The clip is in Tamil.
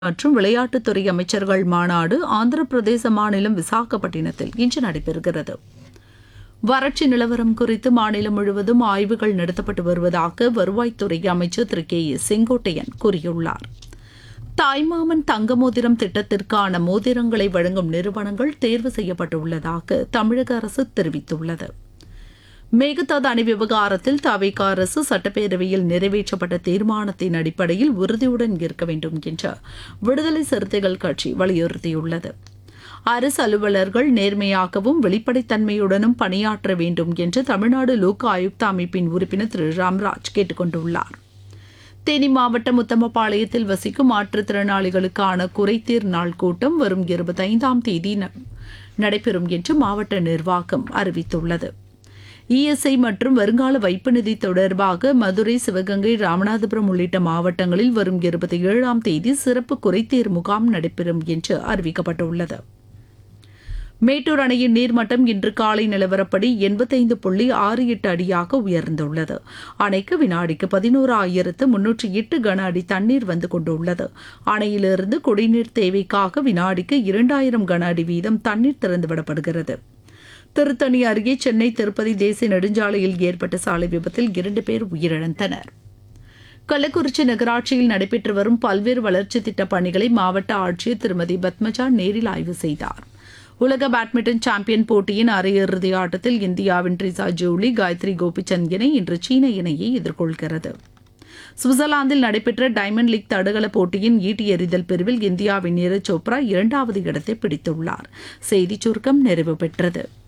மற்றும் விளையாட்டுத்துறை அமைச்சர்கள் மாநாடு ஆந்திர பிரதேச மாநிலம் விசாகப்பட்டினத்தில் இன்று நடைபெறுகிறது வறட்சி நிலவரம் குறித்து மாநிலம் முழுவதும் ஆய்வுகள் நடத்தப்பட்டு வருவதாக வருவாய்த்துறை அமைச்சர் திரு கே ஏ செங்கோட்டையன் கூறியுள்ளார் தாய்மாமன் தங்க மோதிரம் திட்டத்திற்கான மோதிரங்களை வழங்கும் நிறுவனங்கள் தேர்வு செய்யப்பட்டுள்ளதாக தமிழக அரசு தெரிவித்துள்ளது மேகதாது அணை விவகாரத்தில் தவிக அரசு சட்டப்பேரவையில் நிறைவேற்றப்பட்ட தீர்மானத்தின் அடிப்படையில் உறுதியுடன் இருக்க வேண்டும் என்று விடுதலை சிறுத்தைகள் கட்சி வலியுறுத்தியுள்ளது அரசு அலுவலர்கள் நேர்மையாகவும் வெளிப்படைத்தன்மையுடனும் பணியாற்ற வேண்டும் என்று தமிழ்நாடு லோக் ஆயுக்தா அமைப்பின் உறுப்பினர் திரு ராம்ராஜ் கேட்டுக் கொண்டுள்ளார் தேனி மாவட்டம் உத்தமபாளையத்தில் வசிக்கும் மாற்றுத்திறனாளிகளுக்கான குறைதீர் நாள் கூட்டம் வரும் இருபத்தைந்தாம் தேதி ந- நடைபெறும் என்று மாவட்ட நிர்வாகம் அறிவித்துள்ளது இஎஸ்ஐ மற்றும் வருங்கால வைப்பு நிதி தொடர்பாக மதுரை சிவகங்கை ராமநாதபுரம் உள்ளிட்ட மாவட்டங்களில் வரும் இருபத்தி ஏழாம் தேதி சிறப்பு குறைதீர் முகாம் நடைபெறும் என்று அறிவிக்கப்பட்டுள்ளது மேட்டூர் அணையின் நீர்மட்டம் இன்று காலை நிலவரப்படி எண்பத்தைந்து புள்ளி ஆறு எட்டு அடியாக உயர்ந்துள்ளது அணைக்கு வினாடிக்கு பதினோரு ஆயிரத்து முன்னூற்றி எட்டு கன அடி தண்ணீர் வந்து கொண்டுள்ளது அணையிலிருந்து குடிநீர் தேவைக்காக வினாடிக்கு இரண்டாயிரம் கன அடி வீதம் தண்ணீர் திறந்துவிடப்படுகிறது திருத்தணி அருகே சென்னை திருப்பதி தேசிய நெடுஞ்சாலையில் ஏற்பட்ட சாலை விபத்தில் இரண்டு பேர் உயிரிழந்தனர் கள்ளக்குறிச்சி நகராட்சியில் நடைபெற்று வரும் பல்வேறு வளர்ச்சித் திட்டப் பணிகளை மாவட்ட ஆட்சியர் திருமதி பத்மஜா நேரில் ஆய்வு செய்தார் உலக பேட்மிண்டன் சாம்பியன் போட்டியின் அரையிறுதி ஆட்டத்தில் இந்தியாவின் ட்ரிசா ஜூலி காயத்ரி கோபிச்சந்த் இணை இன்று சீன இணையை எதிர்கொள்கிறது சுவிட்சர்லாந்தில் நடைபெற்ற டைமண்ட் லீக் தடகள போட்டியின் ஈட்டி எறிதல் பிரிவில் இந்தியாவின் நீரஜ் சோப்ரா இரண்டாவது இடத்தை பிடித்துள்ளார் செய்திச் சுருக்கம் நிறைவு பெற்றது